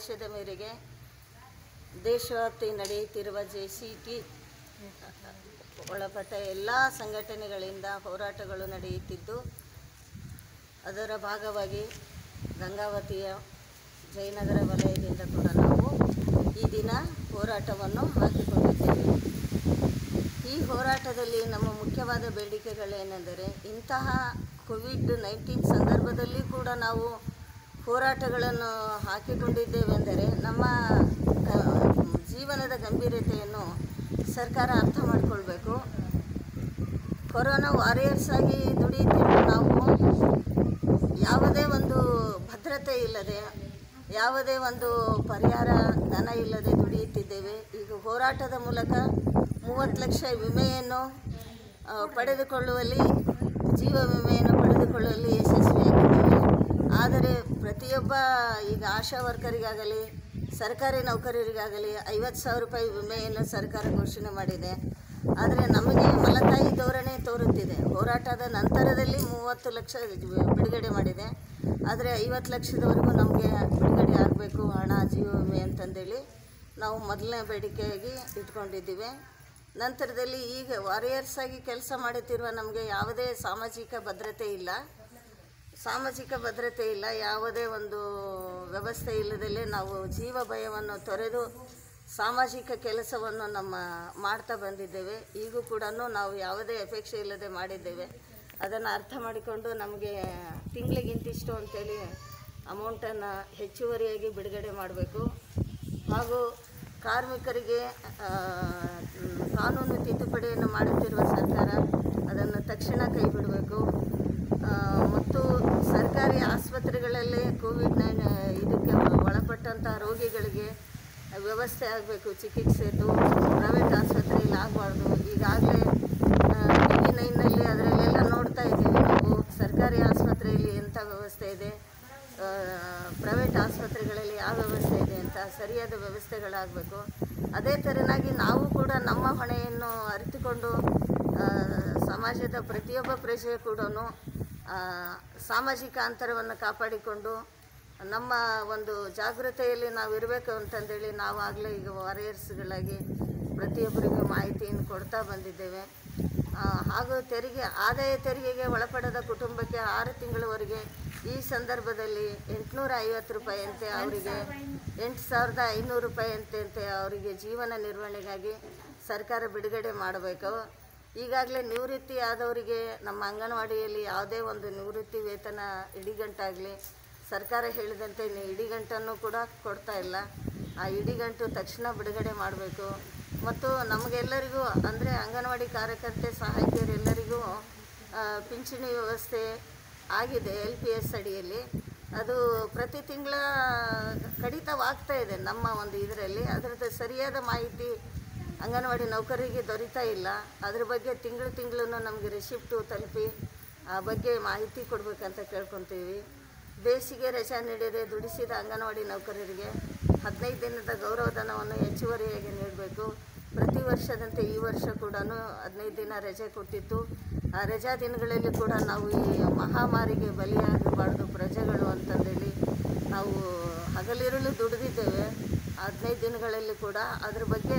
ಆದೇಶದ ಮೇರೆಗೆ ದೇಶವ್ಯಾಪ್ತಿ ನಡೆಯುತ್ತಿರುವ ಜೆ ಸಿ ಟಿ ಒಳಪಟ್ಟ ಎಲ್ಲ ಸಂಘಟನೆಗಳಿಂದ ಹೋರಾಟಗಳು ನಡೆಯುತ್ತಿದ್ದು ಅದರ ಭಾಗವಾಗಿ ಗಂಗಾವತಿಯ ಜಯನಗರ ವಲಯದಿಂದ ಕೂಡ ನಾವು ಈ ದಿನ ಹೋರಾಟವನ್ನು ಹಾಕಿಕೊಂಡಿದ್ದೇವೆ ಈ ಹೋರಾಟದಲ್ಲಿ ನಮ್ಮ ಮುಖ್ಯವಾದ ಬೇಡಿಕೆಗಳೇನೆಂದರೆ ಇಂತಹ ಕೋವಿಡ್ ನೈನ್ಟೀನ್ ಸಂದರ್ಭದಲ್ಲಿ ಕೂಡ ನಾವು ಹೋರಾಟಗಳನ್ನು ಹಾಕಿಕೊಂಡಿದ್ದೇವೆಂದರೆ ನಮ್ಮ ಗ- ಜೀವನದ ಗಂಭೀರತೆಯನ್ನು ಸರ್ಕಾರ ಅರ್ಥ ಮಾಡಿಕೊಳ್ಬೇಕು ಕೊರೋನಾ ವಾರಿಯರ್ಸ್ ಆಗಿ ದುಡಿಯುತ್ತಿರುವ ನಾವು ಯಾವುದೇ ಒಂದು ಭದ್ರತೆ ಇಲ್ಲದೆ ಯಾವುದೇ ಒಂದು ಪರಿಹಾರ ಧನ ಇಲ್ಲದೆ ದುಡಿಯುತ್ತಿದ್ದೇವೆ ಈಗ ಹೋರಾಟದ ಮೂಲಕ ಮೂವತ್ತು ಲಕ್ಷ ವಿಮೆಯನ್ನು ಆ, ಪಡೆದುಕೊಳ್ಳುವಲ್ಲಿ ಜೀವ ವಿಮೆಯನ್ನು ಪಡೆದುಕೊಳ್ಳುವಲ್ಲಿ ಯಶಸ್ವಿಯಾಗಿದ್ದೇವೆ ಆದರೆ ಪ್ರತಿಯೊಬ್ಬ ಈಗ ಆಶಾ ವರ್ಕರಿಗಾಗಲಿ ಸರ್ಕಾರಿ ನೌಕರರಿಗಾಗಲಿ ಐವತ್ತು ಸಾವಿರ ರೂಪಾಯಿ ವಿಮೆಯನ್ನು ಸರ್ಕಾರ ಘೋಷಣೆ ಮಾಡಿದೆ ಆದರೆ ನಮಗೆ ಮಲತಾಯಿ ಧೋರಣೆ ತೋರುತ್ತಿದೆ ಹೋರಾಟದ ನಂತರದಲ್ಲಿ ಮೂವತ್ತು ಲಕ್ಷ ಬಿಡುಗಡೆ ಮಾಡಿದೆ ಆದರೆ ಐವತ್ತು ಲಕ್ಷದವರೆಗೂ ನಮಗೆ ಬಿಡುಗಡೆ ಆಗಬೇಕು ಹಣ ಜೀವ ವಿಮೆ ಅಂತಂದೇಳಿ ನಾವು ಮೊದಲನೇ ಬೇಡಿಕೆಯಾಗಿ ಇಟ್ಕೊಂಡಿದ್ದೀವಿ ನಂತರದಲ್ಲಿ ಈಗ ವಾರಿಯರ್ಸ್ ಆಗಿ ಕೆಲಸ ಮಾಡುತ್ತಿರುವ ನಮಗೆ ಯಾವುದೇ ಸಾಮಾಜಿಕ ಭದ್ರತೆ ಇಲ್ಲ ಸಾಮಾಜಿಕ ಭದ್ರತೆ ಇಲ್ಲ ಯಾವುದೇ ಒಂದು ವ್ಯವಸ್ಥೆ ಇಲ್ಲದಲ್ಲೇ ನಾವು ಜೀವ ಭಯವನ್ನು ತೊರೆದು ಸಾಮಾಜಿಕ ಕೆಲಸವನ್ನು ನಮ್ಮ ಮಾಡ್ತಾ ಬಂದಿದ್ದೇವೆ ಈಗೂ ಕೂಡ ನಾವು ಯಾವುದೇ ಅಪೇಕ್ಷೆ ಇಲ್ಲದೆ ಮಾಡಿದ್ದೇವೆ ಅದನ್ನು ಅರ್ಥ ಮಾಡಿಕೊಂಡು ನಮಗೆ ತಿಂಗಳಿಗಿಂತಿಷ್ಟು ಅಂತೇಳಿ ಅಮೌಂಟನ್ನು ಹೆಚ್ಚುವರಿಯಾಗಿ ಬಿಡುಗಡೆ ಮಾಡಬೇಕು ಹಾಗೂ ಕಾರ್ಮಿಕರಿಗೆ ಆ, ಮ್, ಕಾನೂನು ತಿದ್ದುಪಡಿಯನ್ನು ಮಾಡುತ್ತಿರುವ ಸರ್ಕಾರ ಅದನ್ನು ತಕ್ಷಣ ಕೈ ಬಿಡಬೇಕು ಆ, ಮತ್ತು ಸರ್ಕಾರಿ ಆಸ್ಪತ್ರೆಗಳಲ್ಲಿ ಕೋವಿಡ್ ನೈನ್ ಇದಕ್ಕೆ ಒಳಪಟ್ಟಂಥ ರೋಗಿಗಳಿಗೆ ವ್ಯವಸ್ಥೆ ಆಗಬೇಕು ಚಿಕಿತ್ಸೆದು ಪ್ರೈವೇಟ್ ಆಸ್ಪತ್ರೆಯಲ್ಲಿ ಆಗಬಾರ್ದು ಈಗಾಗಲೇ ಟಿ ವಿ ನೈನ್ನಲ್ಲಿ ಅದರಲ್ಲೆಲ್ಲ ನೋಡ್ತಾ ಇದ್ದೀವಿ ನಾವು ಸರ್ಕಾರಿ ಆಸ್ಪತ್ರೆಯಲ್ಲಿ ಎಂಥ ವ್ಯವಸ್ಥೆ ಇದೆ ಪ್ರೈವೇಟ್ ಆಸ್ಪತ್ರೆಗಳಲ್ಲಿ ಯಾವ ವ್ಯವಸ್ಥೆ ಇದೆ ಅಂತ ಸರಿಯಾದ ವ್ಯವಸ್ಥೆಗಳಾಗಬೇಕು ಅದೇ ಥರನಾಗಿ ನಾವು ಕೂಡ ನಮ್ಮ ಹೊಣೆಯನ್ನು ಅರಿತುಕೊಂಡು ಆ, ಸಮಾಜದ ಪ್ರತಿಯೊಬ್ಬ ಪ್ರಜೆ ಕೂಡ ಸಾಮಾಜಿಕ ಅಂತರವನ್ನು ಕಾಪಾಡಿಕೊಂಡು ನಮ್ಮ ಒಂದು ಜಾಗೃತೆಯಲ್ಲಿ ನಾವು ಇರಬೇಕು ಅಂತಂದೇಳಿ ನಾವಾಗಲೇ ಈಗ ವಾರಿಯರ್ಸ್ಗಳಾಗಿ ಪ್ರತಿಯೊಬ್ಬರಿಗೂ ಮಾಹಿತಿಯನ್ನು ಕೊಡ್ತಾ ಬಂದಿದ್ದೇವೆ ಆ, ಹಾಗೂ ತೆರಿಗೆ ಆದಾಯ ತೆರಿಗೆಗೆ ಒಳಪಡದ ಕುಟುಂಬಕ್ಕೆ ಆರು ತಿಂಗಳವರೆಗೆ ಈ ಸಂದರ್ಭದಲ್ಲಿ ಎಂಟುನೂರ ಐವತ್ತು ರೂಪಾಯಿಯಂತೆ ಅವರಿಗೆ ಎಂಟು ಸಾವಿರದ ಐನೂರು ರೂಪಾಯಿಯಂತೆ ಅಂತೆ ಅವರಿಗೆ ಜೀವನ ನಿರ್ವಹಣೆಗಾಗಿ ಸರ್ಕಾರ ಬಿಡುಗಡೆ ಮಾಡಬೇಕು ಈಗಾಗಲೇ ನಿವೃತ್ತಿ ಆದವರಿಗೆ ನಮ್ಮ ಅಂಗನವಾಡಿಯಲ್ಲಿ ಯಾವುದೇ ಒಂದು ನಿವೃತ್ತಿ ವೇತನ ಇಡಿಗಂಟಾಗಲಿ ಸರ್ಕಾರ ಹೇಳಿದಂತೆ ಇನ್ನು ಇಡಿಗಂಟನ್ನು ಕೂಡ ಕೊಡ್ತಾ ಇಲ್ಲ ಆ ಇಡಿಗಂಟು ತಕ್ಷಣ ಬಿಡುಗಡೆ ಮಾಡಬೇಕು ಮತ್ತು ನಮಗೆಲ್ಲರಿಗೂ ಅಂದರೆ ಅಂಗನವಾಡಿ ಕಾರ್ಯಕರ್ತೆ ಸಹಾಯಕಿಯರೆಲ್ಲರಿಗೂ ಆ, ಪಿಂಚಣಿ ವ್ಯವಸ್ಥೆ ಆಗಿದೆ ಎಲ್ ಪಿ ಎಸ್ ಅಡಿಯಲ್ಲಿ ಅದು ಪ್ರತಿ ತಿಂಗಳ ಕಡಿತವಾಗ್ತಾ ಇದೆ ನಮ್ಮ ಒಂದು ಇದರಲ್ಲಿ ಅದರದ್ದು ಸರಿಯಾದ ಮಾಹಿತಿ ಅಂಗನವಾಡಿ ನೌಕರರಿಗೆ ದೊರೀತಾ ಇಲ್ಲ ಅದ್ರ ಬಗ್ಗೆ ತಿಂಗಳು ತಿಂಗಳು ನಮಗೆ ರಿಸಿಪ್ಟು ತಲುಪಿ ಆ ಬಗ್ಗೆ ಮಾಹಿತಿ ಕೊಡಬೇಕಂತ ಕೇಳ್ಕೊತೀವಿ ಬೇಸಿಗೆ ರಜೆ ನೀಡದೆ ದುಡಿಸಿದ ಅಂಗನವಾಡಿ ನೌಕರರಿಗೆ ಹದಿನೈದು ದಿನದ ಗೌರವಧನವನ್ನು ಹೆಚ್ಚುವರಿಯಾಗಿ ನೀಡಬೇಕು ಪ್ರತಿ ವರ್ಷದಂತೆ ಈ ವರ್ಷ ಕೂಡ ಹದಿನೈದು ದಿನ ರಜೆ ಕೊಟ್ಟಿತ್ತು ಆ ರಜಾ ದಿನಗಳಲ್ಲಿ ಕೂಡ ನಾವು ಈ ಮಹಾಮಾರಿಗೆ ಬಲಿಯಾಗಬಾರ್ದು ಪ್ರಜೆಗಳು ಅಂತಂದೇಳಿ ನಾವು ಹಗಲಿರುಳು ದುಡಿದಿದ್ದೇವೆ ಹದಿನೈದು ದಿನಗಳಲ್ಲಿ ಕೂಡ ಅದ್ರ ಬಗ್ಗೆ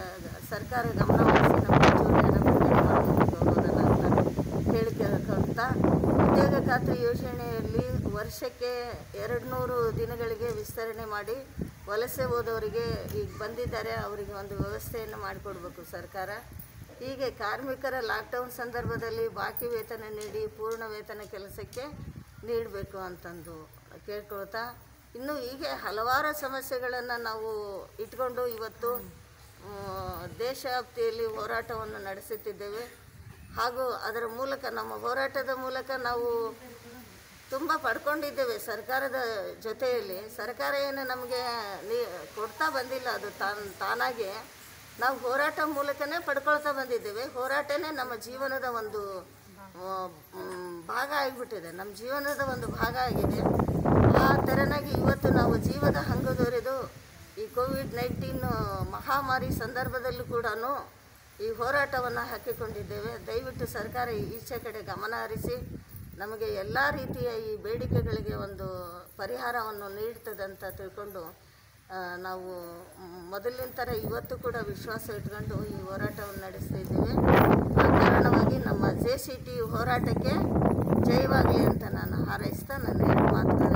ಸರ್ಕಾರ ಗಮನವಹಿಸಿ ನಮಗೆ ಹೆಚ್ಚುವರಿಯನ್ನು ಬಿಡುಗಡೆ ಮಾಡಬೇಕು ಗೌರವಧನ ಅಂತ ಹೇಳಿ ಕೇಳ್ಕೊಂತ ಉದ್ಯೋಗ ಖಾತ್ರಿ ಯೋಜನೆಯಲ್ಲಿ ವರ್ಷಕ್ಕೆ ಎರಡು ನೂರು ದಿನಗಳಿಗೆ ವಿಸ್ತರಣೆ ಮಾಡಿ ವಲಸೆ ಹೋದವರಿಗೆ ಈಗ ಬಂದಿದ್ದಾರೆ ಅವರಿಗೆ ಒಂದು ವ್ಯವಸ್ಥೆಯನ್ನು ಮಾಡಿಕೊಡ್ಬೇಕು ಸರ್ಕಾರ ಹೀಗೆ ಕಾರ್ಮಿಕರ ಲಾಕ್ಡೌನ್ ಸಂದರ್ಭದಲ್ಲಿ ಬಾಕಿ ವೇತನ ನೀಡಿ ಪೂರ್ಣ ವೇತನ ಕೆಲಸಕ್ಕೆ ನೀಡಬೇಕು ಅಂತಂದು ಕೇಳ್ಕೊಳ್ತಾ ಇನ್ನು ಹೀಗೆ ಹಲವಾರು ಸಮಸ್ಯೆಗಳನ್ನು ನಾವು ಇಟ್ಕೊಂಡು ಇವತ್ತು ಆ, ದೇಶವ್ಯಾಪ್ತಿಯಲ್ಲಿ ಹೋರಾಟವನ್ನು ನಡೆಸುತ್ತಿದ್ದೇವೆ ಹಾಗೂ ಅದರ ಮೂಲಕ ನಮ್ಮ ಹೋರಾಟದ ಮೂಲಕ ನಾವು ತುಂಬ ಪಡ್ಕೊಂಡಿದ್ದೇವೆ ಸರ್ಕಾರದ ಜೊತೆಯಲ್ಲಿ ಸರ್ಕಾರ ಏನು ನಮಗೆ ನೀ ಕೊಡ್ತಾ ಬಂದಿಲ್ಲ ಅದು ತಾನ್ ತಾನಾಗೆ ನಾವು ಹೋರಾಟ ಮೂಲಕನೇ ಪಡ್ಕೊಳ್ತಾ ಬಂದಿದ್ದೇವೆ ಹೋರಾಟನೇ ನಮ್ಮ ಜೀವನದ ಒಂದು ಆ, ಮ್, ಭಾಗ ಆಗಿಬಿಟ್ಟಿದೆ ನಮ್ಮ ಜೀವನದ ಒಂದು ಭಾಗ ಆಗಿದೆ ಆ ಥರನಾಗಿ ಇವತ್ತು ನಾವು ಜೀವದ ಹಂಗದೊರೆದು ಈ ಕೋವಿಡ್ ನೈನ್ಟೀನ್ ಮಹಾಮಾರಿ ಸಂದರ್ಭದಲ್ಲೂ ಕೂಡ ಈ ಹೋರಾಟವನ್ನು ಹಾಕಿಕೊಂಡಿದ್ದೇವೆ ದಯವಿಟ್ಟು ಸರ್ಕಾರ ಈಚೆ ಕಡೆ ಗಮನ ಹರಿಸಿ ನಮಗೆ ಎಲ್ಲ ರೀತಿಯ ಈ ಬೇಡಿಕೆಗಳಿಗೆ ಒಂದು ಪರಿಹಾರವನ್ನು ನೀಡ್ತದಂತ ತಿಳ್ಕೊಂಡು ಆ, ನಾವು ಮ್, ಮೊದಲಿನ ಥರ ಇವತ್ತು ಕೂಡ ವಿಶ್ವಾಸ ಇಟ್ಕೊಂಡು ಈ ಹೋರಾಟವನ್ನು ನಡೆಸ್ತಾ ಇದ್ದೇವೆ ಆ ಕಾರಣವಾಗಿ ನಮ್ಮ ಜೆ ಸಿ ಟಿ ಹೋರಾಟಕ್ಕೆ ಜಯವಾಗಲಿ ಅಂತ ನಾನು ಹಾರೈಸ್ತಾ ನನ್ನ ಎರಡು ಮಾತುಗಳನ್ನು